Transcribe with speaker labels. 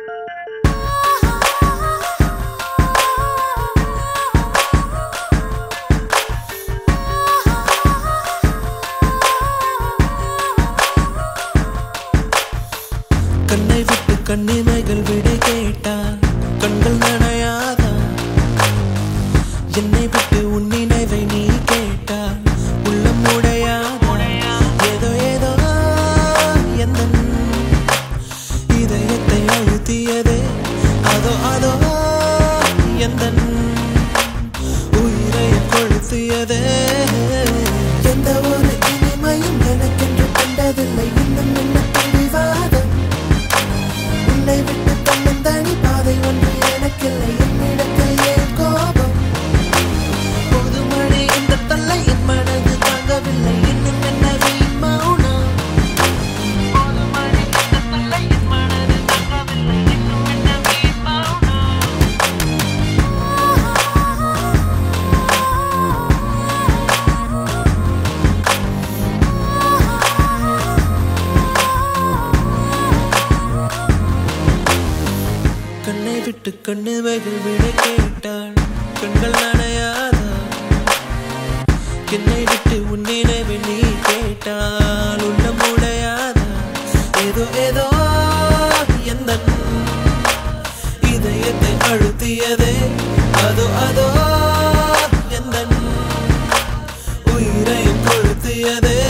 Speaker 1: கண்ணை விட்டு கண்ணிமைகள் விடை கேட்டால் கண்கள் நனையாதா என்னை விட்டு உன் நினைவை நீ கேட்டால் உள்ளம் உடையாதா ஏதோ ஏதோ எந்த இதயத்தை அழுத்தியதே அதோ அதோ எந்த உயிரை கொளுத்தியதே எந்த ஒரு இனிமையும் எனக்கென்று கண்டதில்லை இன்னும் என்ன பிடிவாதம் உன்னை விட்டு தன்னும் தனி பாதை ஒன்று எனக்கில்லை என்னிடத்தில் ஏன் கோபம் பொதுமழை இந்த தொல்லை என் மனது தாங்கவில்லை இன்னும் என்ன வீண் மௌனம் பொதுமழை இந்த தொல்லை என் மனது தாங்கவில்லை இன்னும் என்ன வீண் மௌனம் கண்ணை விட்டு கண்ணு வெகு விட கேட்டாள் கண்கள் நனையாதா என்னை விட்டு உன் நினைவு நீ கேட்டால் உள்ளம் உடையாதா ஏதோ ஏதோ எந்த இதயத்தை அழுத்தியதே அதோ அதோ எந்த உயிரை கொளுத்தியதே